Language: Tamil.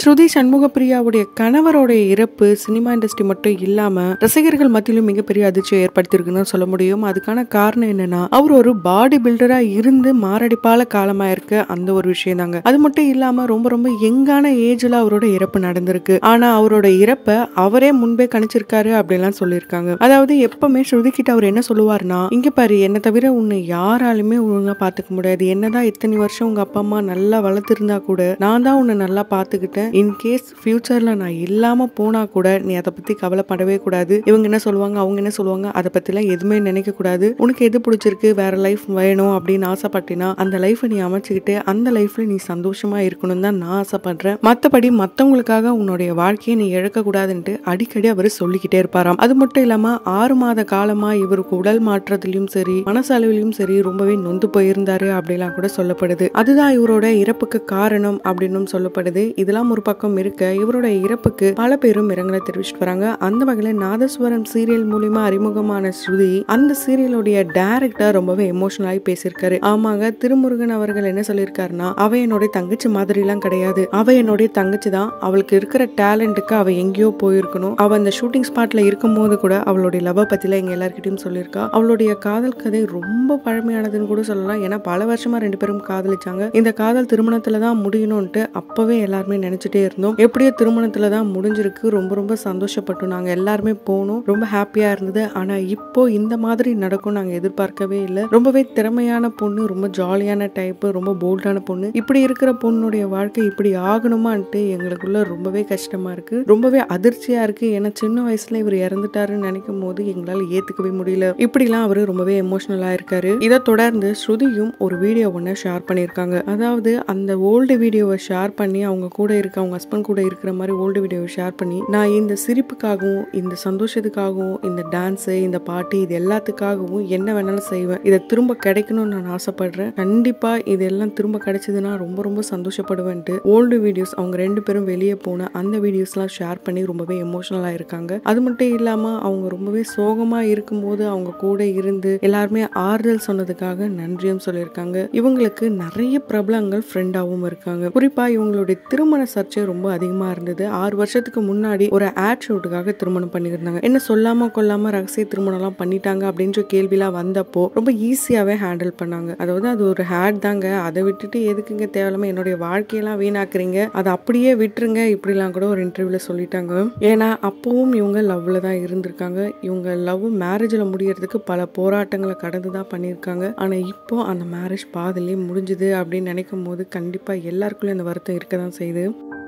ஸ்ருதி சண்முகப்பிரியாவுடைய கணவருடைய இறப்பு சினிமா இண்டஸ்ட்ரி மட்டும் இல்லாம ரசிகர்கள் மத்தியிலும் மிகப்பெரிய அதிர்ச்சியை ஏற்படுத்தியிருக்குன்னு சொல்ல முடியும் அதுக்கான காரணம் என்னன்னா அவர் ஒரு பாடி பில்டரா இருந்து மாரடைப்பால காலமாயிருக்க அந்த ஒரு விஷயம் தாங்க அது மட்டும் இல்லாம ரொம்ப ரொம்ப யங்கான ஏஜ்ல அவரோட இறப்பு நடந்திருக்கு ஆனா அவரோட இறப்பை அவரே முன்பே கணிச்சிருக்காரு அப்படின்லாம் சொல்லியிருக்காங்க அதாவது எப்பவுமே ஸ்ருதி கிட்ட அவர் என்ன சொல்லுவார்னா இங்க பாரு என்ன தவிர உன்னை யாராலுமே ஒழுங்கா பாத்துக்க முடியாது என்னதான் இத்தனை வருஷம் உங்க அப்பா அம்மா நல்லா வளர்த்திருந்தா கூட நான் தான் உன்னை நல்லா பாத்துக்கிட்டேன் இன்கேஸ் ஃபியூச்சர்ல நான் இல்லாம போனா கூட நீ அதை பத்தி கவலைப்படவே கூடாது இவங்க என்ன சொல்லுவாங்க அவங்க என்ன சொல்லுவாங்க அதை பத்திலாம் எதுவுமே நினைக்க கூடாது உனக்கு எது பிடிச்சிருக்கு வேற லைஃப் வேணும் அப்படின்னு ஆசைப்பட்டினா அந்த லைஃபை நீ அமைச்சுக்கிட்டு அந்த லைஃப்ல நீ சந்தோஷமா இருக்கணும் தான் நான் ஆசைப்படுறேன் மத்தபடி மத்தவங்களுக்காக உன்னுடைய வாழ்க்கையை நீ இழக்க கூடாதுன்ட்டு அடிக்கடி அவர் சொல்லிக்கிட்டே இருப்பாராம் அது மட்டும் இல்லாம ஆறு மாத காலமா இவருக்கு உடல் மாற்றத்திலயும் சரி மனசளவிலும் சரி ரொம்பவே நொந்து போயிருந்தாரு அப்படிலாம் கூட சொல்லப்படுது அதுதான் இவரோட இறப்புக்கு காரணம் அப்படின்னும் சொல்லப்படுது இதெல்லாம் ஒரு பக்கம் இருக்க இவரோட இறப்புக்கு பல பேரும் இரங்கலை தெரிவிச்சிட்டு வராங்க அந்த வகையில நாதஸ்வரம் சீரியல் மூலியமா அறிமுகமான ஸ்ருதி அந்த சீரியலுடைய டைரக்டர் ரொம்பவே எமோஷனல் ஆகி பேசியிருக்காரு ஆமாங்க திருமுருகன் அவர்கள் என்ன சொல்லியிருக்காருன்னா அவ என்னுடைய தங்கச்சி மாதிரி எல்லாம் கிடையாது அவ என்னுடைய தங்கச்சி தான் அவளுக்கு இருக்கிற டேலண்ட்டுக்கு அவ எங்கேயோ போயிருக்கணும் அவ அந்த ஷூட்டிங் ஸ்பாட்ல இருக்கும் போது கூட அவளுடைய லவ் பத்தில எங்க எல்லார்கிட்டயும் சொல்லியிருக்கா அவளுடைய காதல் கதை ரொம்ப பழமையானதுன்னு கூட சொல்லலாம் ஏன்னா பல வருஷமா ரெண்டு பேரும் காதலிச்சாங்க இந்த காதல் திருமணத்துல தான் முடியணும்ட்டு அப்பவே எல்லாருமே நினைச்சிட்டே இருந்தோம் எப்படியோ திருமணத்துல தான் முடிஞ்சிருக்கு ரொம்ப ரொம்ப சந்தோஷப்பட்டோம் நாங்க எல்லாருமே போனோம் ரொம்ப ஹாப்பியா இருந்தது ஆனா இப்போ இந்த மாதிரி நடக்கும் நாங்க எதிர்பார்க்கவே இல்லை ரொம்பவே திறமையான பொண்ணு ரொம்ப ஜாலியான டைப் ரொம்ப போல்டான பொண்ணு இப்படி இருக்கிற பொண்ணுடைய வாழ்க்கை இப்படி ஆகணுமான்ட்டு எங்களுக்குள்ள ரொம்பவே கஷ்டமா இருக்கு ரொம்பவே அதிர்ச்சியா இருக்கு ஏன்னா சின்ன வயசுல இவர் இறந்துட்டாருன்னு நினைக்கும் போது எங்களால ஏத்துக்கவே முடியல இப்படிலாம் அவரு ரொம்பவே எமோஷனலா இருக்காரு இதை தொடர்ந்து ஸ்ருதியும் ஒரு வீடியோ ஒன்று ஷேர் பண்ணியிருக்காங்க அதாவது அந்த ஓல்டு வீடியோவை ஷேர் பண்ணி அவங்க கூட இருக்க அவங்க ஹஸ்பண்ட் கூட இருக்கிற மாதிரி ஓல்டு வீடியோவை ஷேர் பண்ணி நான் இந்த சிரிப்புக்காகவும் இந்த சந்தோஷத்துக்காகவும் இந்த டான்ஸு இந்த பாட்டு இது எல்லாத்துக்காகவும் என்ன வேணாலும் செய்வேன் இதை திரும்ப கிடைக்கணும்னு நான் ஆசைப்படுறேன் கண்டிப்பா இதெல்லாம் திரும்ப கிடைச்சதுன்னா ரொம்ப ரொம்ப சந்தோஷப்படுவேன்ட்டு ஓல்டு வீடியோஸ் அவங்க ரெண்டு பேரும் வெளியே போன அந்த வீடியோஸ்லாம் ஷேர் பண்ணி ரொம்பவே எமோஷனலாக இருக்காங்க அது மட்டும் இல்லாமல் அவங்க ரொம்பவே சோகமாக இருக்கும்போது அவங்க கூட இருந்து எல்லாருமே ஆறுதல் சொன்னதுக்காக நன்றியும் சொல்லியிருக்காங்க இவங்களுக்கு நிறைய பிரபலங்கள் ஃப்ரெண்டாகவும் இருக்காங்க குறிப்பா இவங்களுடைய திருமண சர்ச்சை ரொம்ப அதிகமா இருந்தது ஆறு வருஷத்துக்கு முன்னாடி ஒரு ஆட் ஷூட்டுக்காக திருமணம் பண்ணியிருந்தாங்க என்ன சொல்லாம கொல்லாம ரகசிய திருமணம்லாம் பண்ணிட்டாங்க அப்படின்ற கேள்விலாம் வந்தப்போ ரொம்ப ஈஸியாவே ஹேண்டில் பண்ணாங்க அதாவது அது ஒரு ஹேட் தாங்க அதை விட்டுட்டு எதுக்குங்க தேவையில்லாம என்னுடைய வாழ்க்கையெல்லாம் வீணாக்குறீங்க அதை அப்படியே விட்டுருங்க இப்படிலாம் கூட ஒரு இன்டர்வியூல சொல்லிட்டாங்க ஏன்னா அப்பவும் இவங்க லவ்ல தான் இருந்திருக்காங்க இவங்க லவ் மேரேஜில் முடியறதுக்கு பல போராட்டங்களை கடந்து தான் பண்ணியிருக்காங்க ஆனா இப்போ அந்த மேரேஜ் பாதிலே முடிஞ்சுது அப்படின்னு நினைக்கும் போது கண்டிப்பா எல்லாருக்குள்ளயும் அந்த வருத்தம் இருக்க தான் செய்யுது